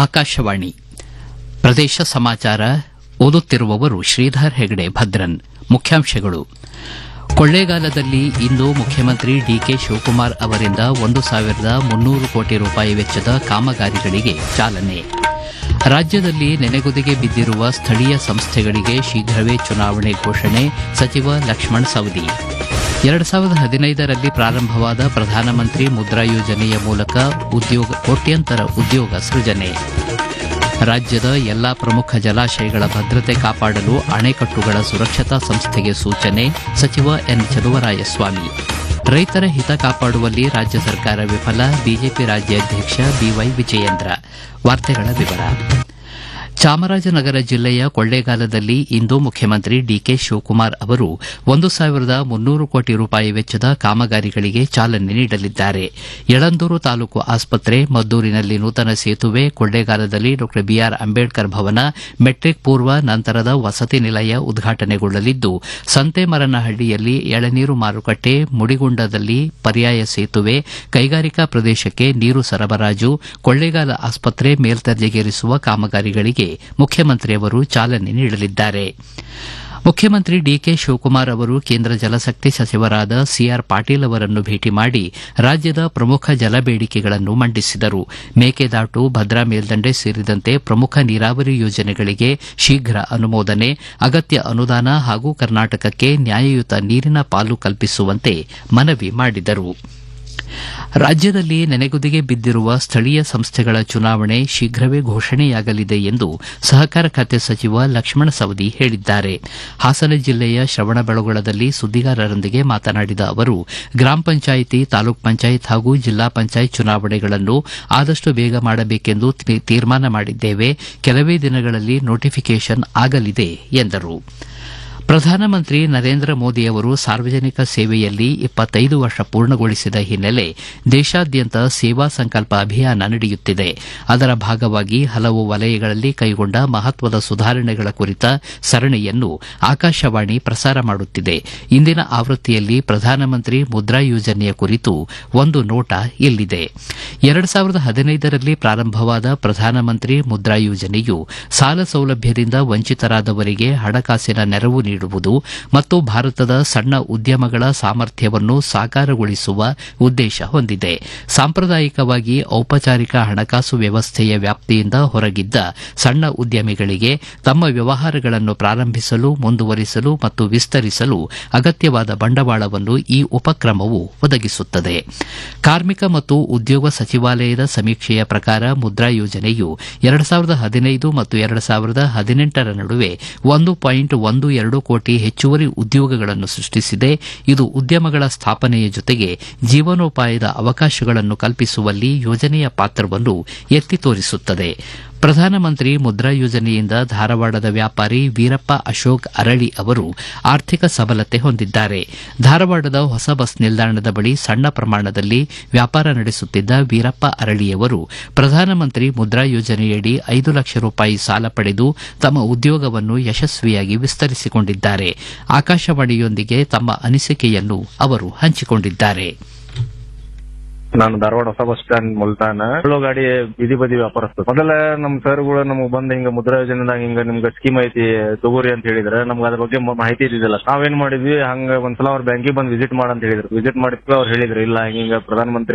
ಆಕಾಶವಾಣಿ ಪ್ರದೇಶ ಸಮಾಚಾರ ಓದುತ್ತಿರುವವರು ಶ್ರೀಧರ್ ಹೆಗಡೆ ಭದ್ರನ್ ಮುಖ್ಯಾಂಶಗಳು ಕೊಳ್ಳೇಗಾಲದಲ್ಲಿ ಇಂದು ಮುಖ್ಯಮಂತ್ರಿ ಡಿಕೆ ಶಿವಕುಮಾರ್ ಅವರಿಂದ ಒಂದು ಸಾವಿರದ ಮುನ್ನೂರು ಕೋಟಿ ರೂಪಾಯಿ ವೆಚ್ಚದ ಕಾಮಗಾರಿಗಳಿಗೆ ಚಾಲನೆ ರಾಜ್ಯದಲ್ಲಿ ನೆನೆಗುದಿಗೆ ಬಿದ್ದಿರುವ ಸ್ಥಳೀಯ ಸಂಸ್ಥೆಗಳಿಗೆ ಶೀಘ್ರವೇ ಚುನಾವಣೆ ಘೋಷಣೆ ಸಚಿವ ಲಕ್ಷ್ಮಣ್ ಸವದಿ ಎರಡು ಸಾವಿರದ ಹದಿನೈದರಲ್ಲಿ ಪ್ರಾರಂಭವಾದ ಪ್ರಧಾನಮಂತ್ರಿ ಮುದ್ರಾ ಯೋಜನೆಯ ಮೂಲಕ ಉದ್ಯೋಗ ಕೋಟ್ಯಂತರ ಉದ್ಯೋಗ ಸೃಜನೆ ರಾಜ್ಯದ ಎಲ್ಲಾ ಪ್ರಮುಖ ಜಲಾಶಯಗಳ ಭದ್ರತೆ ಕಾಪಾಡಲು ಅಣೆಕಟ್ಟುಗಳ ಸುರಕ್ಷತಾ ಸಂಸ್ಥೆಗೆ ಸೂಚನೆ ಸಚಿವ ಎನ್ ಚಲುವರಾಯಸ್ವಾಮಿ ರೈತರ ಹಿತ ಕಾಪಾಡುವಲ್ಲಿ ರಾಜ್ಯ ಸರ್ಕಾರ ವಿಫಲ ಬಿಜೆಪಿ ರಾಜ್ಯಾಧ್ಯಕ್ಷ ಬಿವೈ ವಿಜಯೇಂದ್ರ ವಾರ್ತೆಗಳ ವಿವರ ಚಾಮರಾಜನಗರ ಜಿಲ್ಲೆಯ ಕೊಳ್ಳೇಗಾಲದಲ್ಲಿ ಇಂದು ಮುಖ್ಯಮಂತ್ರಿ ಡಿಕೆ ಶಿವಕುಮಾರ್ ಅವರು ಒಂದು ಸಾವಿರದ ಮುನ್ನೂರು ಕೋಟಿ ರೂಪಾಯಿ ವೆಚ್ಚದ ಕಾಮಗಾರಿಗಳಿಗೆ ಚಾಲನೆ ನೀಡಲಿದ್ದಾರೆ ಯಳಂದೂರು ತಾಲೂಕು ಆಸ್ಪತ್ರೆ ಮದ್ದೂರಿನಲ್ಲಿ ನೂತನ ಸೇತುವೆ ಕೊಳ್ಳೇಗಾಲದಲ್ಲಿ ಡಾ ಬಿಆರ್ ಅಂಬೇಡ್ಕರ್ ಭವನ ಮೆಟ್ರಿಕ್ ಪೂರ್ವ ನಂತರದ ವಸತಿ ನಿಲಯ ಉದ್ಘಾಟನೆಗೊಳ್ಳಲಿದ್ದು ಸಂತೇಮರನಹಳ್ಳಿಯಲ್ಲಿ ಎಳನೀರು ಮಾರುಕಟ್ಟೆ ಮುಡಿಗುಂಡದಲ್ಲಿ ಪರ್ಯಾಯ ಸೇತುವೆ ಕೈಗಾರಿಕಾ ಪ್ರದೇಶಕ್ಕೆ ನೀರು ಸರಬರಾಜು ಕೊಳ್ಳೇಗಾಲ ಆಸ್ಪತ್ರೆ ಮೇಲ್ದರ್ಜೆಗೇರಿಸುವ ಕಾಮಗಾರಿಗಳಿಗೆ ಮುಖ್ಯಮಂತ್ರಿಯವರು ಚಾಲನೆ ನೀಡಲಿದ್ದಾರೆ ಮುಖ್ಯಮಂತ್ರಿ ಡಿಕೆ ಶಿವಕುಮಾರ್ ಅವರು ಕೇಂದ್ರ ಜಲಶಕ್ತಿ ಸಚಿವರಾದ ಸಿಆರ್ ಪಾಟೀಲ್ ಅವರನ್ನು ಭೇಟಿ ಮಾಡಿ ರಾಜ್ಯದ ಪ್ರಮುಖ ಜಲ ಬೇಡಿಕೆಗಳನ್ನು ಮಂಡಿಸಿದರು ಮೇಕೆದಾಟು ಭದ್ರಾ ಮೇಲ್ದಂಡೆ ಸೇರಿದಂತೆ ಪ್ರಮುಖ ನೀರಾವರಿ ಯೋಜನೆಗಳಿಗೆ ಶೀಘ್ರ ಅನುಮೋದನೆ ಅಗತ್ಯ ಅನುದಾನ ಹಾಗೂ ಕರ್ನಾಟಕಕ್ಕೆ ನ್ಯಾಯಯುತ ನೀರಿನ ಪಾಲು ಕಲ್ಪಿಸುವಂತೆ ಮನವಿ ಮಾಡಿದರು ರಾಜ್ಯದಲ್ಲಿ ನೆನೆಗುದಿಗೆ ಬಿದ್ದಿರುವ ಸ್ಥಳೀಯ ಸಂಸ್ಥೆಗಳ ಚುನಾವಣೆ ಶೀಘ್ರವೇ ಘೋಷಣೆಯಾಗಲಿದೆ ಎಂದು ಸಹಕಾರ ಖಾತೆ ಸಚಿವ ಲಕ್ಷ್ಮಣ ಸವದಿ ಹೇಳಿದ್ದಾರೆ ಹಾಸನ ಜಿಲ್ಲೆಯ ಶ್ರವಣಬೆಳಗೊಳದಲ್ಲಿ ಸುದ್ದಿಗಾರರೊಂದಿಗೆ ಮಾತನಾಡಿದ ಅವರು ಗ್ರಾಮ ಪಂಚಾಯಿತಿ ತಾಲೂಕ್ ಪಂಚಾಯತ್ ಹಾಗೂ ಜಿಲ್ಲಾ ಪಂಚಾಯತ್ ಚುನಾವಣೆಗಳನ್ನು ಆದಷ್ಟು ಬೇಗ ಮಾಡಬೇಕೆಂದು ತೀರ್ಮಾನ ಮಾಡಿದ್ದೇವೆ ಕೆಲವೇ ದಿನಗಳಲ್ಲಿ ನೋಟಿಫಿಕೇಷನ್ ಆಗಲಿದೆ ಎಂದರು ಪ್ರಧಾನಮಂತ್ರಿ ನರೇಂದ್ರ ಮೋದಿ ಅವರು ಸಾರ್ವಜನಿಕ ಸೇವೆಯಲ್ಲಿ ಇಪ್ಪತ್ತೈದು ವರ್ಷ ಪೂರ್ಣಗೊಳಿಸಿದ ಹಿನ್ನೆಲೆ ದೇಶಾದ್ಯಂತ ಸೇವಾ ಸಂಕಲ್ಪ ಅಭಿಯಾನ ನಡೆಯುತ್ತಿದೆ ಅದರ ಭಾಗವಾಗಿ ಹಲವು ವಲಯಗಳಲ್ಲಿ ಕೈಗೊಂಡ ಮಹತ್ವದ ಸುಧಾರಣೆಗಳ ಕುರಿತ ಸರಣಿಯನ್ನು ಆಕಾಶವಾಣಿ ಪ್ರಸಾರ ಮಾಡುತ್ತಿದೆ ಇಂದಿನ ಆವೃತ್ತಿಯಲ್ಲಿ ಪ್ರಧಾನಮಂತ್ರಿ ಮುದ್ರಾ ಯೋಜನೆಯ ಕುರಿತು ಒಂದು ನೋಟ ಇಲ್ಲಿದೆ ಎರಡು ಸಾವಿರದ ಹದಿನೈದರಲ್ಲಿ ಪ್ರಾರಂಭವಾದ ಪ್ರಧಾನಮಂತ್ರಿ ಮುದ್ರಾ ಯೋಜನೆಯು ಸಾಲ ಸೌಲಭ್ಯದಿಂದ ವಂಚಿತರಾದವರಿಗೆ ಹಣಕಾಸಿನ ನೆರವು ನೀಡುವುದು ಮತ್ತು ಭಾರತದ ಸಣ್ಣ ಉದ್ಯಮಗಳ ಸಾಮರ್ಥ್ಯವನ್ನು ಸಾಕಾರಗೊಳಿಸುವ ಉದ್ದೇಶ ಹೊಂದಿದೆ ಸಾಂಪ್ರದಾಯಿಕವಾಗಿ ಔಪಚಾರಿಕ ಹಣಕಾಸು ವ್ಯವಸ್ಥೆಯ ವ್ಯಾಪ್ತಿಯಿಂದ ಹೊರಗಿದ್ದ ಸಣ್ಣ ಉದ್ಯಮಿಗಳಿಗೆ ತಮ್ಮ ವ್ಯವಹಾರಗಳನ್ನು ಪ್ರಾರಂಭಿಸಲು ಮುಂದುವರಿಸಲು ಮತ್ತು ವಿಸ್ತರಿಸಲು ಅಗತ್ಯವಾದ ಬಂಡವಾಳವನ್ನು ಈ ಉಪಕ್ರಮವು ಒದಗಿಸುತ್ತದೆ ಕಾರ್ಮಿಕ ಮತ್ತು ಉದ್ಯೋಗ ಸಚಿವಾಲಯದ ಸಮೀಕ್ಷೆಯ ಪ್ರಕಾರ ಮುದ್ರಾ ಯೋಜನೆಯು ಎರಡು ಸಾವಿರದ ಹದಿನೈದು ಮತ್ತು ಎರಡು ಸಾವಿರದ ಹದಿನೆಂಟರ ನಡುವೆ ಒಂದು ಪಾಯಿಂಟ್ ಒಂದು ಎರಡು ಕೋಟಿ ಹೆಚ್ಚುವರಿ ಉದ್ಯೋಗಗಳನ್ನು ಸೃಷ್ಟಿಸಿದೆ ಇದು ಉದ್ಯಮಗಳ ಸ್ಥಾಪನೆಯ ಜೊತೆಗೆ ಜೀವನೋಪಾಯದ ಅವಕಾಶಗಳನ್ನು ಕಲ್ಪಿಸುವಲ್ಲಿ ಯೋಜನೆಯ ಪಾತ್ರವನ್ನು ಎತ್ತಿ ತೋರಿಸುತ್ತದೆ ಪ್ರಧಾನಮಂತ್ರಿ ಮುದ್ರಾ ಯೋಜನೆಯಿಂದ ಧಾರವಾಡದ ವ್ಯಾಪಾರಿ ವೀರಪ್ಪ ಅಶೋಕ್ ಅರಳಿ ಅವರು ಆರ್ಥಿಕ ಸಬಲತೆ ಹೊಂದಿದ್ದಾರೆ ಧಾರವಾಡದ ಹೊಸ ಬಸ್ ನಿಲ್ದಾಣದ ಬಳಿ ಸಣ್ಣ ಪ್ರಮಾಣದಲ್ಲಿ ವ್ಯಾಪಾರ ನಡೆಸುತ್ತಿದ್ದ ವೀರಪ್ಪ ಅರಳಿಯವರು ಪ್ರಧಾನಮಂತ್ರಿ ಮುದ್ರಾ ಯೋಜನೆಯಡಿ ಐದು ಲಕ್ಷ ರೂಪಾಯಿ ಸಾಲ ಪಡೆದು ತಮ್ಮ ಉದ್ಯೋಗವನ್ನು ಯಶಸ್ವಿಯಾಗಿ ವಿಸ್ತರಿಸಿಕೊಂಡಿದ್ದಾರೆ ಆಕಾಶವಾಣಿಯೊಂದಿಗೆ ತಮ್ಮ ಅನಿಸಿಕೆಯನ್ನು ಅವರು ಹಂಚಿಕೊಂಡಿದ್ದಾರೆ ನಾನು ಧಾರವಾಡ ಹೊಸ ಬಸ್ ಸ್ಟ್ಯಾಂಡ್ ಮುಲ್ತಾನ ಎಳ್ಳೋ ಗಾಡಿ ಬೀದಿ ಬದಿ ವ್ಯಾಪಾರಸ್ಥ ಮೊದಲ ನಮ್ ಸರ್ಗಳು ನಮಗ್ ಬಂದ್ ಹಿಂಗ ಮುದ್ರಾ ಯೋಜನೆದಾಗ ಹಿಂಗ ನಿಮ್ಗ ಸ್ಕೀಮ್ ಐತಿ ತಗೋರಿ ಅಂತ ಹೇಳಿದ್ರೆ ನಮ್ಗೆ ಅದ್ರ ಬಗ್ಗೆ ಮ- ಮಾಹಿತಿ ಇದ್ದಿದ್ದಿಲ್ಲ ನಾವೇನ್ ಮಾಡಿದ್ವಿ ಹಂಗ ಒಂದ್ಸಲ ಅವ್ರ ಬ್ಯಾಂಕಿಗೆ ಬಂದ್ ವಿಸಿಟ್ ಮಾಡ ಅಂತ ಹೇಳಿದ್ರು ವಿಸಿಟ್ ಮಾಡಿದ್ವಿ ಅವ್ರು ಹೇಳಿದ್ರು ಇಲ್ಲ ಹಿಂಗ ಪ್ರಧಾನಮಂತ್ರಿ